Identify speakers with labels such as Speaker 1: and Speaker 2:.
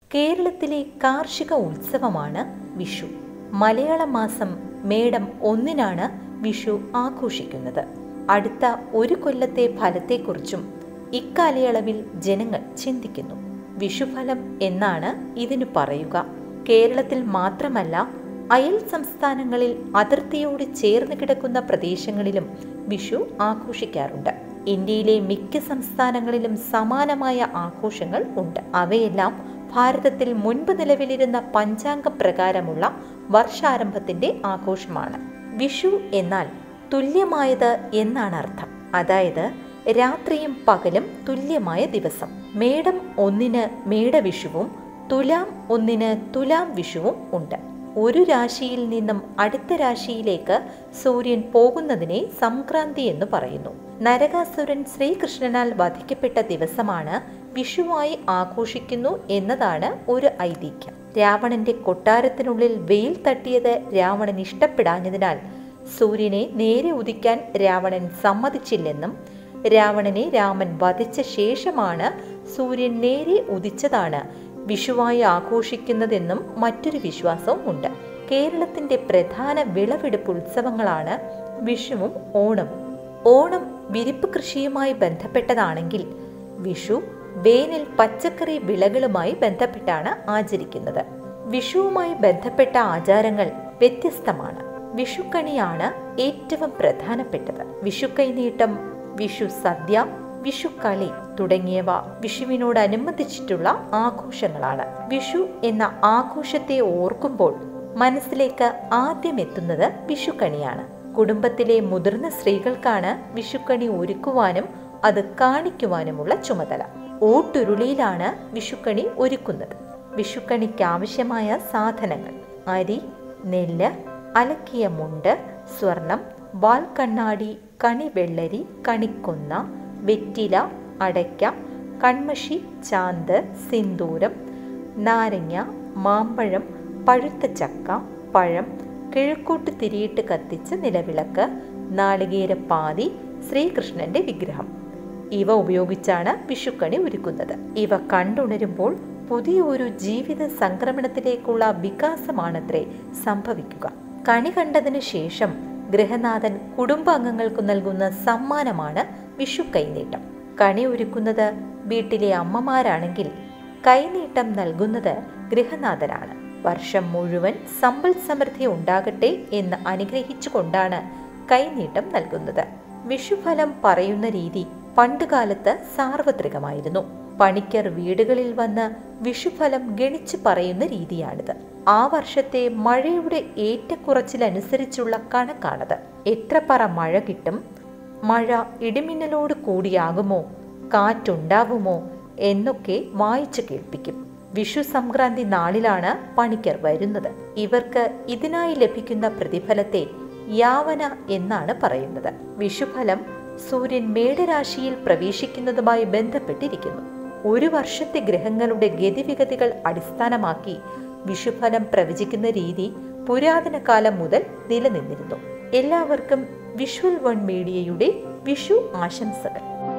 Speaker 1: കേരളത്തിലെ കാർഷിക ഉത്സവമാണ് വിഷു മലയാള മാസം മേടം ഒന്നിനാണ് വിഷു ആഘോഷിക്കുന്നത് അടുത്ത ഒരു കൊല്ലത്തെ ഫലത്തെക്കുറിച്ചും ഇക്കാലയളവിൽ ജനങ്ങൾ ചിന്തിക്കുന്നു വിഷുഫലം എന്നാണ് ഇതിനു പറയുക കേരളത്തിൽ മാത്രമല്ല അയൽ സംസ്ഥാനങ്ങളിൽ അതിർത്തിയോട് ചേർന്ന് കിടക്കുന്ന പ്രദേശങ്ങളിലും വിഷു ആഘോഷിക്കാറുണ്ട് ഇന്ത്യയിലെ മിക്ക സംസ്ഥാനങ്ങളിലും സമാനമായ ആഘോഷങ്ങൾ ഉണ്ട് അവയെല്ലാം ഭാരതത്തിൽ മുൻപ് നിലവിലിരുന്ന പഞ്ചാംഗ പ്രകാരമുള്ള വർഷാരംഭത്തിന്റെ ആഘോഷമാണ് വിഷു എന്നാൽ തുല്യമായത് എന്നാണ് അർത്ഥം അതായത് രാത്രിയും പകലും തുല്യമായ ദിവസം മേടം ഒന്നിന് മേടവിഷുവും തുലാം ഒന്നിന് തുലാം വിഷുവും ഉണ്ട് ഒരു രാശിയിൽ നിന്നും അടുത്ത രാശിയിലേക്ക് സൂര്യൻ പോകുന്നതിനെ സംക്രാന്തി എന്ന് പറയുന്നു നരകാസുരൻ ശ്രീകൃഷ്ണനാൽ വധിക്കപ്പെട്ട ദിവസമാണ് വിഷുവായി ആഘോഷിക്കുന്നു എന്നതാണ് ഒരു ഐതിഹ്യം രാവണന്റെ കൊട്ടാരത്തിനുള്ളിൽ വെയിൽ തട്ടിയത് രാവണൻ ഇഷ്ടപ്പെടാഞ്ഞതിനാൽ സൂര്യനെ നേരെ ഉദിക്കാൻ രാവണൻ സമ്മതിച്ചില്ലെന്നും രാവണനെ രാമൻ വധിച്ച ശേഷമാണ് സൂര്യൻ നേരെ ഉദിച്ചതാണ് വിഷുവായി ആഘോഷിക്കുന്നതെന്നും മറ്റൊരു വിശ്വാസവും ഉണ്ട് കേരളത്തിന്റെ പ്രധാന വിളവെടുപ്പ് ഉത്സവങ്ങളാണ് വിഷുവും ഓണവും ഓണം വിരിപ്പ് കൃഷിയുമായി ബന്ധപ്പെട്ടതാണെങ്കിൽ വിഷു വേനൽ പച്ചക്കറി വിളകളുമായി ബന്ധപ്പെട്ടാണ് ആചരിക്കുന്നത് വിഷുവുമായി ബന്ധപ്പെട്ട ആചാരങ്ങൾ വ്യത്യസ്തമാണ് വിഷുക്കണിയാണ് ഏറ്റവും പ്രധാനപ്പെട്ടത് വിഷുക്കൈനീട്ടം വിഷു സദ്യ വിഷുക്കളി തുടങ്ങിയവ വിഷുവിനോടനുബന്ധിച്ചിട്ടുള്ള ആഘോഷങ്ങളാണ് വിഷു എന്ന ആഘോഷത്തെ ഓർക്കുമ്പോൾ മനസ്സിലേക്ക് ആദ്യം എത്തുന്നത് വിഷുക്കണിയാണ് കുടുംബത്തിലെ മുതിർന്ന സ്ത്രീകൾക്കാണ് വിഷുക്കണി ഒരുക്കുവാനും അത് കാണിക്കുവാനുമുള്ള ചുമതല ഓട്ടുരുളിയിലാണ് വിഷുക്കണി ഒരുക്കുന്നത് വിഷുക്കണിക്ക് ആവശ്യമായ സാധനങ്ങൾ അരി നെല്ല് അലക്കിയ മുണ്ട് സ്വർണം വാൽക്കണ്ണാടി കണിവെള്ളരി കണിക്കൊന്ന വെറ്റില അടയ്ക്ക കൺമഷി ചാന്ത് സിന്ദൂരം നാരങ്ങ മാമ്പഴം പഴുത്ത ചക്ക പഴം കിഴക്കോട്ട് തിരിയിട്ട് കത്തിച്ച് നിലവിളക്ക് നാളികേരപ്പാതി ശ്രീകൃഷ്ണന്റെ വിഗ്രഹം ഇവ ഉപയോഗിച്ചാണ് വിഷുക്കണി ഒരുക്കുന്നത് ഇവ കണ്ടുണരുമ്പോൾ പുതിയ ഒരു ജീവിത സംക്രമണത്തിലേക്കുള്ള വികാസമാണത്രേ സംഭവിക്കുക കണി കണ്ടതിനു ശേഷം ഗൃഹനാഥൻ കുടുംബാംഗങ്ങൾക്ക് നൽകുന്ന സമ്മാനമാണ് വിഷു കൈനീട്ടം കണി ഒരുക്കുന്നത് വീട്ടിലെ അമ്മമാരാണെങ്കിൽ കൈനീട്ടം നൽകുന്നത് ഗൃഹനാഥനാണ് വർഷം മുഴുവൻ സമ്പൽ സമൃദ്ധി ഉണ്ടാകട്ടെ എന്ന് അനുഗ്രഹിച്ചുകൊണ്ടാണ് കൈനീട്ടം നൽകുന്നത് വിഷുഫലം പറയുന്ന രീതി പണ്ടുകാലത്ത് സാർവത്രികമായിരുന്നു പണിക്കർ വീടുകളിൽ വന്ന് വിഷുഫലം ഗണിച്ചു പറയുന്ന രീതിയാണിത് ആ വർഷത്തെ മഴയുടെ ഏറ്റക്കുറച്ചിലനുസരിച്ചുള്ള കണക്കാണത് എത്ര പറ മഴ കിട്ടും മഴ ഇടിമിന്നലോട് കൂടിയാകുമോ കാറ്റുണ്ടാവുമോ എന്നൊക്കെ വായിച്ചു കേൾപ്പിക്കും വിഷു സംക്രാന്തി നാളിലാണ് പണിക്കർ വരുന്നത് ഇവർക്ക് ഇതിനായി ലഭിക്കുന്ന പ്രതിഫലത്തെ യാവന എന്നാണ് പറയുന്നത് വിഷുഫലം സൂര്യൻ മേടരാശിയിൽ പ്രവേശിക്കുന്നതുമായി ബന്ധപ്പെട്ടിരിക്കുന്നു ഒരു വർഷത്തെ ഗ്രഹങ്ങളുടെ ഗതിവിഗതികൾ അടിസ്ഥാനമാക്കി വിഷുഫലം പ്രവചിക്കുന്ന രീതി പുരാതന കാലം മുതൽ നിലനിന്നിരുന്നു എല്ലാവർക്കും വിഷ്വൽ വൺ മീഡിയയുടെ വിഷു ആശംസകൾ